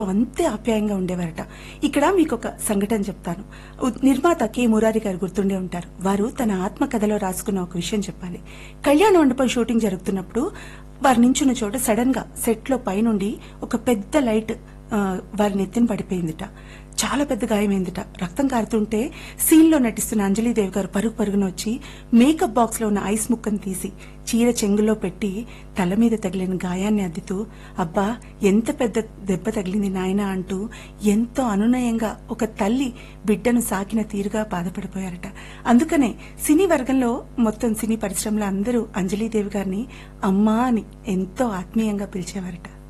అంతే ఆప్యాయంగా ఉండేవారట ఇక్కడ మీకు ఒక సంఘటన చెప్తాను ఉ- నిర్మాత కె మురారి గారు గుర్తుండే ఉంటారు వారు తన ఆత్మకథలో రాసుకున్న ఒక విషయం చెప్పాలి కళ్యాణ మండపం షూటింగ్ జరుగుతున్నప్పుడు వారు నించున్న చోట సడన్ గా సెట్ లో పైనుండి ఒక పెద్ద లైట్ ఆ, వారి నెత్తిన పడిపోయిందిట చాలా పెద్ద గాయమైందిట రక్తం కారుతుంటే సీన్ లో నటిస్తున్న అంజలీదేవి గారు పరుగు పరుగున వచ్చి మేకప్ బాక్స్ లో ఉన్న ఐస్ ముక్కను తీసి చీర చెంగులో పెట్టి తల మీద తగిలిన గాయాన్ని అద్దుతూ అబ్బా ఎంత పెద్ద దెబ్బ తగిలింది నాయనా అంటూ ఎంతో అనునయంగా ఒక తల్లి బిడ్డను సాకిన తీరుగా బాధపడిపోయారట అందుకనే సినీ వర్గంలో మొత్తం సినీ పరిశ్రమలో అందరూ అంజలీదేవి గారిని అమ్మా అని ఎంతో ఆత్మీయంగా పిలిచేవారట